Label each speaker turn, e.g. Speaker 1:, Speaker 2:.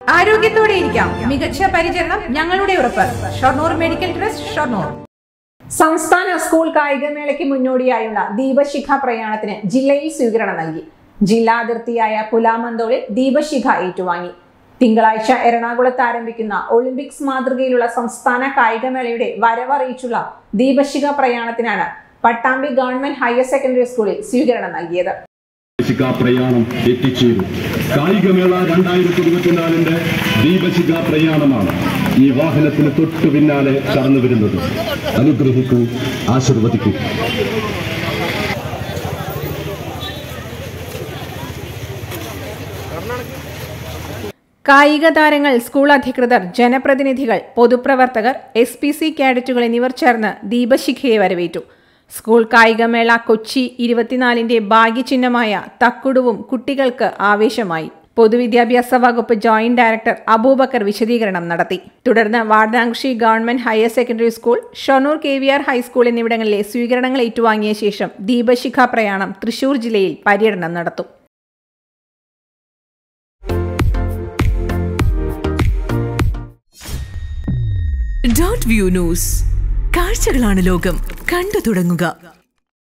Speaker 1: ആരോഗ്യത്തോടെ ഇരിക്കാം മികച്ച പരിചരണം ഞങ്ങളുടെ ഉറപ്പ് ഷൊർണൂർ മെഡിക്കൽ ട്രസ്റ്റ് ഷൊർണൂർ
Speaker 2: സംസ്ഥാന സ്കൂൾ കായികമേളയ്ക്ക് മുന്നോടിയായുള്ള ദീപശിഖ പ്രയാണത്തിന് ജില്ലയിൽ സ്വീകരണം നൽകി ജില്ലാ അതിർത്തിയായ പുലാമന്തോളിൽ ദീപശിഖ ഏറ്റുവാങ്ങി തിങ്കളാഴ്ച എറണാകുളത്ത് ആരംഭിക്കുന്ന ഒളിമ്പിക്സ് മാതൃകയിലുള്ള സംസ്ഥാന കായികമേളയുടെ വരവറിയിച്ചുള്ള ദീപശിഖ പ്രയാണത്തിനാണ് പട്ടാമ്പി ഗവൺമെന്റ് ഹയർ സെക്കൻഡറി സ്കൂളിൽ സ്വീകരണം നൽകിയത്
Speaker 3: ദീപശിഖ പ്രയാണം എത്തിച്ചേരും കായികമേള രണ്ടായിരത്തി ഇരുപത്തിനാലിന്റെ ദീപശിഖ പ്രയാണമാണ് ഈ വാഹനത്തിന് തൊട്ടു പിന്നാലെ കടന്നു വരുന്നത് അനുഗ്രഹിക്കൂ ആശീർവദിക്കൂ
Speaker 2: കായിക താരങ്ങൾ സ്കൂൾ അധികൃതർ ജനപ്രതിനിധികൾ പൊതുപ്രവർത്തകർ എസ് പി സി കാഡറ്റുകൾ എന്നിവർ ചേർന്ന് ദീപശിഖയെ വരവേറ്റു സ്കൂൾ കായികമേള കൊച്ചി ഇരുപത്തിനാലിന്റെ ഭാഗ്യചിഹ്നമായ തക്കുടുവും കുട്ടികൾക്ക് ആവേശമായി പൊതുവിദ്യാഭ്യാസ വകുപ്പ് ജോയിന്റ് ഡയറക്ടർ അബൂബക്കർ വിശദീകരണം നടത്തി തുടർന്ന് Vadanamkurissi government higher secondary school Shoranur K V R high school എന്നിവിടങ്ങളിലെ സ്വീകരണങ്ങൾ ഏറ്റുവാങ്ങിയ ശേഷം ദീപശിഖ പ്രയാണം തൃശൂർ ജില്ലയിൽ പര്യടനം നടത്തും
Speaker 4: ഡോട്ട് വ്യൂ ന്യൂസ് കാഴ്ചകളാണ് ലോകം കണ്ടു തുടങ്ങുക